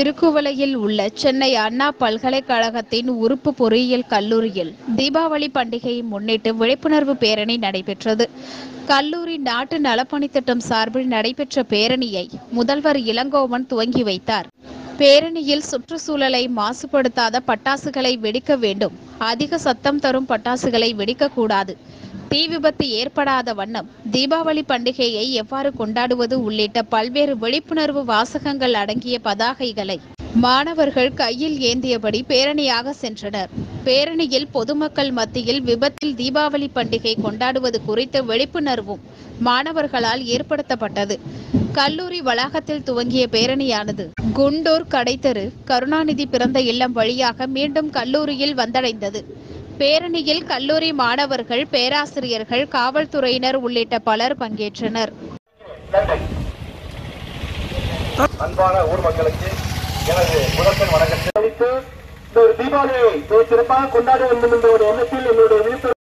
திருக்குவளையில் உள்ள சென்னை அண்ணா பல்கலைக்கழகத்தின் உறுப்பு பொறியியல் கல்லூரியில் தீபாவளி பண்டிகையை முன்னிட்டு விழிப்புணர்வு பேரணி நடைபெற்றது கல்லூரி நாட்டு நலப்பணித் திட்டம் சார்பில் நடைபெற்ற பேரணியை முதல்வர் இளங்கோவன் துவங்கி வைத்தார் பேரணியில் சுற்றுச்சூழலை மாசுபடுத்தாத பட்டாசுகளை வெடிக்க வேண்டும் அதிக சத்தம் தரும் பட்டாசுகளை வெடிக்கக்கூடாது தீ விபத்து ஏற்படாத வண்ணம் தீபாவளி பண்டிகையை எவ்வாறு கொண்டாடுவது உள்ளிட்ட பல்வேறு விழிப்புணர்வு வாசகங்கள் அடங்கிய பதாகைகளை மாணவர்கள் கையில் ஏந்தியபடி பேரணியாக சென்றனர் பேரணியில் பொதுமக்கள் மத்தியில் விபத்தில் தீபாவளி பண்டிகை கொண்டாடுவது குறித்த விழிப்புணர்வும் மாணவர்களால் ஏற்படுத்தப்பட்டது கல்லூரி வளாகத்தில் துவங்கிய பேரணியானது குண்டூர் கடைத்தெரு கருணாநிதி பிறந்த இல்லம் வழியாக மீண்டும் கல்லூரியில் வந்தடைந்தது பேரணியில் கல்லூரி மாணவர்கள் பேராசிரியர்கள் காவல்துறையினர் உள்ளிட்ட பலர் பங்கேற்றனர் நன்றி அன்பான ஊர் மக்களுக்கு எனது முதற்கண் வணக்கத்தை அளித்து இந்த ஒரு தீபாவளியை மிகச் சிறப்பாக கொண்டாட வேண்டும் என்ற ஒரு எண்ணத்தில்